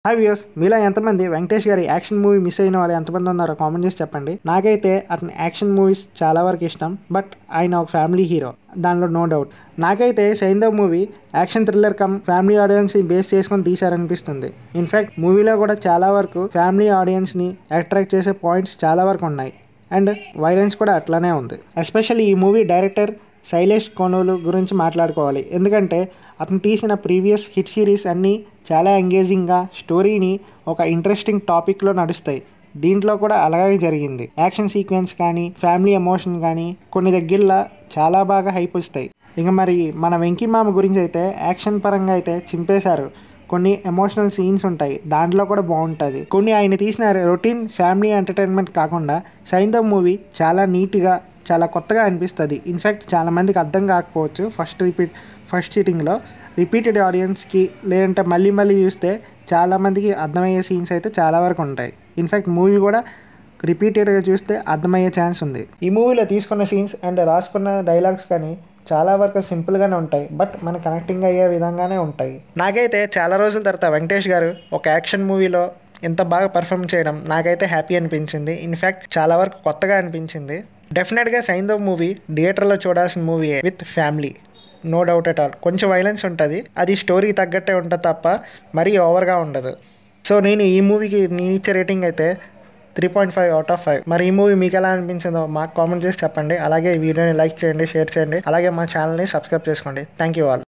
hi views మీలో ఎంతమంది వెంకటేష్ గారి యాక్షన్ మూవీ మిస్ అయిన వాళ్ళు ఎంతమంది ఉన్నారో కామెంట్ చేసి చెప్పండి నాకైతే అతని యాక్షన్ మూవీస్ చాలా వరకు ఇష్టం బట్ ఆయన ఒక ఫ్యామిలీ హీరో దానిలో నో డౌట్ నాకైతే Saindhav movie action thriller come family audience ని బేస్ చేసుకొని తీశారనిపిస్తుంది ఇన్ఫాక్ట్ మూవీలో కూడా చాలా వరకు ఫ్యామిలీ ఆడియన్స్ ని అట్రాక్ట్ చేసే పాయింట్స్ చాలా వరకు ఉన్నాయి అండ్ వైలెన్స్ కూడా అట్లానే ఉంది ఎస్పెషల్లీ ఈ మూవీ డైరెక్టర్ శైలేష్ కోనూలు గురించి మాట్లాడుకోవాలి ఎందుకంటే అతను తీసిన ప్రీవియస్ హిట్ సిరీస్ అన్నీ చాలా ఎంగేజింగ్గా స్టోరీని ఒక ఇంట్రెస్టింగ్ టాపిక్లో నడుస్తాయి దీంట్లో కూడా అలాగే జరిగింది యాక్షన్ సీక్వెన్స్ కానీ ఫ్యామిలీ ఎమోషన్ కానీ కొన్ని దగ్గరలో చాలా బాగా హైప్ వస్తాయి ఇక మరి మన వెంకీ మామ గురించి అయితే యాక్షన్ పరంగా అయితే చింపేశారు కొన్ని ఎమోషనల్ సీన్స్ ఉంటాయి దాంట్లో కూడా బాగుంటుంది కొన్ని ఆయన తీసిన రొటీన్ ఫ్యామిలీ ఎంటర్టైన్మెంట్ కాకుండా సైందవ్ మూవీ చాలా నీట్గా చాలా కొత్తగా అనిపిస్తుంది ఇన్ఫ్యాక్ట్ చాలా మందికి అర్థం కాకపోవచ్చు ఫస్ట్ రిపీట్ ఫస్ట్ సిట్టింగ్లో రిపీటెడ్ ఆడియన్స్కి లేదంటే మళ్ళీ మళ్ళీ చూస్తే చాలామందికి అర్థమయ్యే సీన్స్ అయితే చాలా వరకు ఉంటాయి ఇన్ఫ్యాక్ట్ మూవీ కూడా రిపీటెడ్గా చూస్తే అర్థమయ్యే ఛాన్స్ ఉంది ఈ మూవీలో తీసుకున్న సీన్స్ అండ్ రాసుకున్న డైలాగ్స్ కానీ చాలా వరకు సింపుల్గానే ఉంటాయి బట్ మన కనెక్టింగ్ అయ్యే విధంగానే ఉంటాయి నాకైతే చాలా రోజుల తర్వాత వెంకటేష్ గారు ఒక యాక్షన్ మూవీలో ఎంత బాగా పర్ఫామ్ చేయడం నాకైతే హ్యాపీ అనిపించింది ఇన్ఫ్యాక్ట్ చాలా వరకు కొత్తగా అనిపించింది డెఫినెట్గా సైందవ్ మూవీ థియేటర్లో చూడాల్సిన movie with family no doubt at all కొంచెం వైలెన్స్ ఉంటుంది అది స్టోరీకి తగ్గట్టే ఉంటుంది తప్ప మరీ ఓవర్గా ఉండదు సో నేను ఈ మూవీకి నేను ఇచ్చే రేటింగ్ అయితే three point five out of five మరి ఈ మూవీ మీకు ఎలా అనిపించిందో మాకు కామెంట్ చేసి చెప్పండి అలాగే ఈ వీడియోని లైక్ చేయండి షేర్ చేయండి అలాగే మా ఛానల్ని సబ్స్క్రైబ్ చేసుకోండి థ్యాంక్ యూ ఆల్